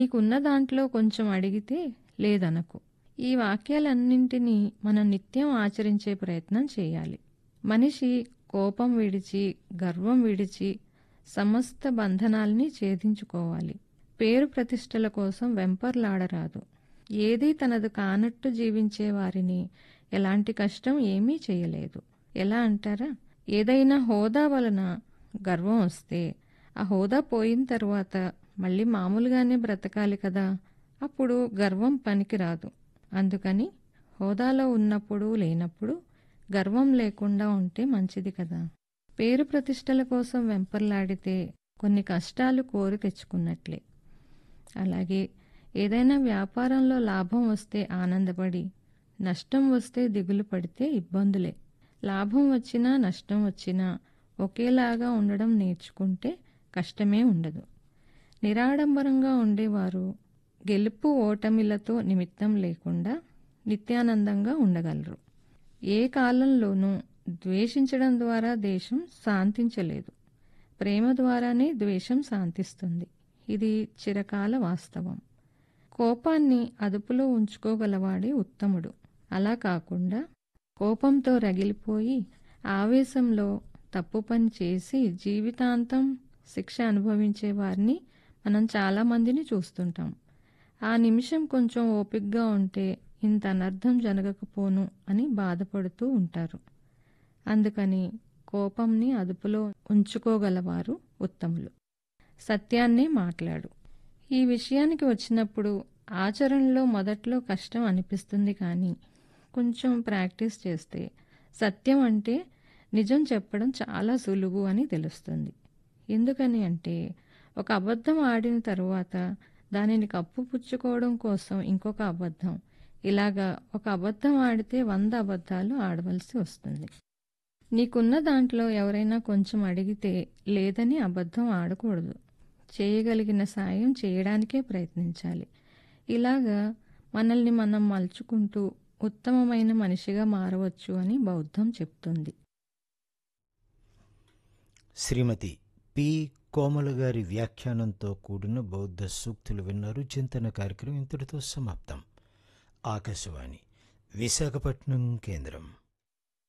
నీకున్న దాంట్లో కొంచెం అడిగితే లేదనకు ఈ వాక్యాలన్నింటినీ మనం నిత్యం ఆచరించే ప్రయత్నం చేయాలి మనిషి కోపం విడిచి గర్వం విడిచి సమస్త బంధనాల్ని ఛేదించుకోవాలి పేరు ప్రతిష్టల కోసం వెంపర్లాడరాదు ఏదీ తనది కానట్టు జీవించే వారిని ఎలాంటి కష్టం ఏమీ చేయలేదు ఎలా అంటారా ఏదైనా హోదా వలన గర్వం వస్తే ఆ హోదా పోయిన తర్వాత మళ్ళీ మామూలుగానే బ్రతకాలి కదా అప్పుడు గర్వం పనికిరాదు అందుకని హోదాలో ఉన్నప్పుడు లేనప్పుడు గర్వం లేకుండా ఉంటే మంచిది కదా పేరు ప్రతిష్టల కోసం వెంపర్లాడితే కొన్ని కష్టాలు కోరి తెచ్చుకున్నట్లే అలాగే ఏదైనా వ్యాపారంలో లాభం వస్తే ఆనందపడి నష్టం వస్తే దిగులు పడితే ఇబ్బందులే లాభం వచ్చినా నష్టం వచ్చినా ఒకేలాగా ఉండడం నేర్చుకుంటే కష్టమే ఉండదు నిరాడంబరంగా ఉండేవారు గెలుపు ఓటమిలతో నిమిత్తం లేకుండా నిత్యానందంగా ఉండగలరు ఏ కాలంలోనూ ద్వేషించడం ద్వారా దేశం శాంతించలేదు ప్రేమ ద్వారానే ద్వేషం శాంతిస్తుంది ఇది చిరకాల వాస్తవం కోపాన్ని అదుపులో ఉంచుకోగలవాడే ఉత్తముడు అలా కాకుండా కోపంతో రగిలిపోయి ఆవేశంలో తప్పు పని చేసి జీవితాంతం శిక్ష అనుభవించే వారిని మనం చాలా మందిని చూస్తుంటాం ఆ నిమిషం కొంచెం ఓపికగా ఉంటే ఇంత అనర్థం జరగకపోను అని బాధపడుతూ ఉంటారు అందుకని కోపంని అదుపులో ఉంచుకోగలవారు ఉత్తములు సత్యాన్నే మాట్లాడు ఈ విషయానికి వచ్చినప్పుడు ఆచరణలో మొదట్లో కష్టం అనిపిస్తుంది కానీ కొంచెం ప్రాక్టీస్ చేస్తే సత్యం అంటే నిజం చెప్పడం చాలా సులువు అని తెలుస్తుంది ఎందుకని అంటే ఒక అబద్ధం ఆడిన తరువాత దానిని కప్పుపుచ్చుకోవడం కోసం ఇంకొక అబద్ధం ఇలాగా ఒక అబద్ధం ఆడితే వంద అబద్ధాలు ఆడవలసి వస్తుంది నీకున్న దాంట్లో ఎవరైనా కొంచెం అడిగితే లేదని అబద్ధం ఆడకూడదు చేయగలిగిన సాయం చేయడానికే ప్రయత్నించాలి ఇలాగా మనల్ని మనం మలుచుకుంటూ ఉత్తమమైన మనిషిగా మారవచ్చు అని బౌద్ధం చెప్తుంది శ్రీమతి పి కోమల గారి వ్యాఖ్యానంతో కూడిన బౌద్ధ సూక్తులు విన్నారు చింతన కార్యక్రమం ఇంతటితో సమాప్తం ఆకాశవాణి విశాఖపట్నం కేంద్రం